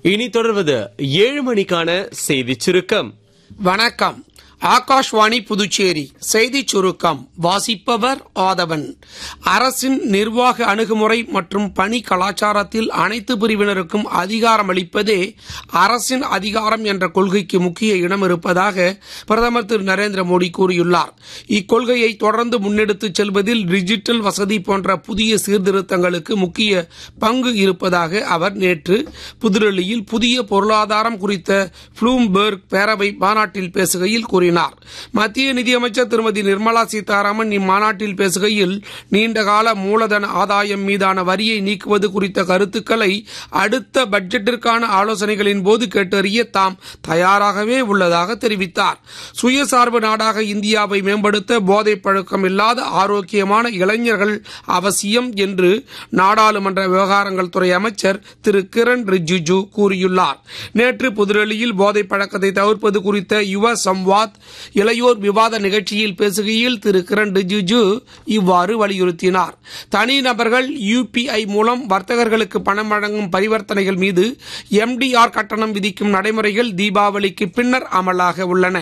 இனி தொடர்வது ஏழு மணிக்கான செய்திச் சுருக்கம் வணக்கம் ஆகாஷ்வாணி புதுச்சேரி செய்திச் சுருக்கம் வாசிப்பவர் ஆதவன் அரசின் நிர்வாக அணுகுமுறை மற்றும் பணி கலாச்சாரத்தில் அனைத்து பிரிவினருக்கும் அதிகாரம் அளிப்பதே அரசின் அதிகாரம் என்ற கொள்கைக்கு முக்கிய இடம் இருப்பதாக பிரதமர் திரு நரேந்திர மோடி கூறியுள்ளார் இக்கொள்கையை தொடர்ந்து முன்னெடுத்துச் செல்வதில் டிஜிட்டல் வசதி போன்ற புதிய சீர்திருத்தங்களுக்கு முக்கிய பங்கு இருப்பதாக அவர் நேற்று புதுடெல்லியில் புதிய பொருளாதாரம் குறித்த ப்ளூம்பெர்க் பேரவை மாநாட்டில் பேசுகையில் கூறினார் மத்திய நிதியமைச்சர் திருமதி நிர்மலா சீதாராமன் இம்மாநாட்டில் பேசுகையில் நீண்டகால மூலதன ஆதாயம் மீதான வரியை நீக்குவது குறித்த கருத்துக்களை அடுத்த பட்ஜெட்டிற்கான ஆலோசனைகளின் போது கேட்டறிய தாம் தயாராகவே உள்ளதாக தெரிவித்தார் சுயசார்பு நாடாக இந்தியாவை மேம்படுத்த போதைப் பழக்கம் இல்லாத ஆரோக்கியமான இளைஞர்கள் அவசியம் என்று நாடாளுமன்ற விவகாரங்கள் துறை அமைச்சர் திரு கிரண் ரிஜிஜு கூறியுள்ளார் நேற்று புதுடெல்லியில் போதைப் பழக்கத்தை தவிர்ப்பது குறித்த யுவ சம்வாத் இளையோர் விவாத நிகழ்ச்சியில் பேசுகையில் திரு கிரண் ரிஜிஜு இவ்வாறு வலியுறுத்தினார் தனிநபர்கள் யுபிஐ மூலம் வர்த்தகர்களுக்கு பணம் வழங்கும் பரிவர்த்தனைகள் மீது எம்டிஆர் கட்டணம் விதிக்கும் நடைமுறைகள் தீபாவளிக்கு பின்னர் அமலாக உள்ளன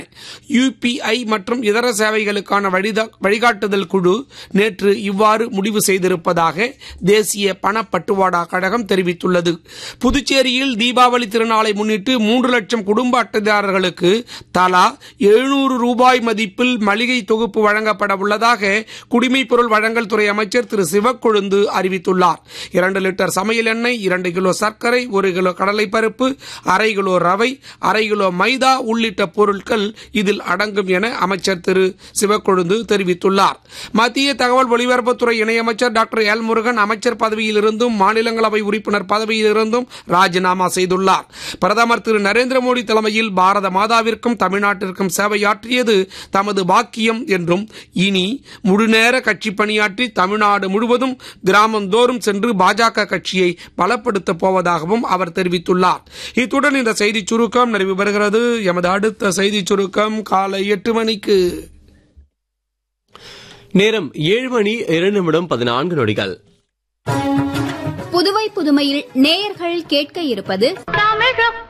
யுபிஐ மற்றும் இதர சேவைகளுக்கான வழிதா- வழிகாட்டுதல் குழு நேற்று இவ்வாறு முடிவு செய்திருப்பதாக தேசிய பணப்பட்டுவாடா கழகம் தெரிவித்துள்ளது புதுச்சேரியில் தீபாவளி திருநாளை முன்னிட்டு மூன்று லட்சம் குடும்ப அட்டைதாரர்களுக்கு தலா எழுநூறு ரூபாய் மதிப்பில் மளிகை தொகுப்பு வழங்கப்பட உள்ளதாக குடிமைப் பொருள் வழங்கல் துறை அமைச்சர் திரு சிவக்கொழுந்து அறிவித்துள்ளார் இரண்டு லிட்டர் சமையல் எண்ணெய் இரண்டு கிலோ சர்க்கரை ஒரு கிலோ கடலைப்பருப்பு அரை கிலோ ரவை அரை கிலோ மைதா உள்ளிட்ட பொருட்கள் இதில் அடங்கும் என அமைச்சர் திரு சிவக்கொழுந்து தெரிவித்துள்ளார் மத்திய தகவல் ஒலிபரப்புத்துறை இணையமைச்சர் டாக்டர் எல் முருகன் அமைச்சர் பதவியிலிருந்தும் மாநிலங்களவை உறுப்பினர் பதவியிலிருந்தும் ராஜினாமா செய்துள்ளார் பிரதமர் திரு நரேந்திர மோடி தலைமையில் பாரத மாதாவிற்கும் தமிழ்நாட்டிற்கும் சேவையாற்றியது தமது பாக்கியம் என்றும் இனி முழுநேர கட்சி பணியாற்றி தமிழ்நாடு முழுவதும் கிராமந்தோறும் சென்று பாஜக கட்சியை பலப்படுத்தப் போவதாகவும் அவர் தெரிவித்துள்ளார் இத்துடன் இந்த செய்திச் சுருக்கம் நிறைவு பெறுகிறது எமது அடுத்த செய்திச் சுருக்கம் காலை எட்டு மணிக்கு நேரம் ஏழு மணி இரண்டு நிமிடம் பதினான்கு நொடிகள் புதுவை புதுமையில் நேயர்கள் கேட்க இருப்பது தமிழ்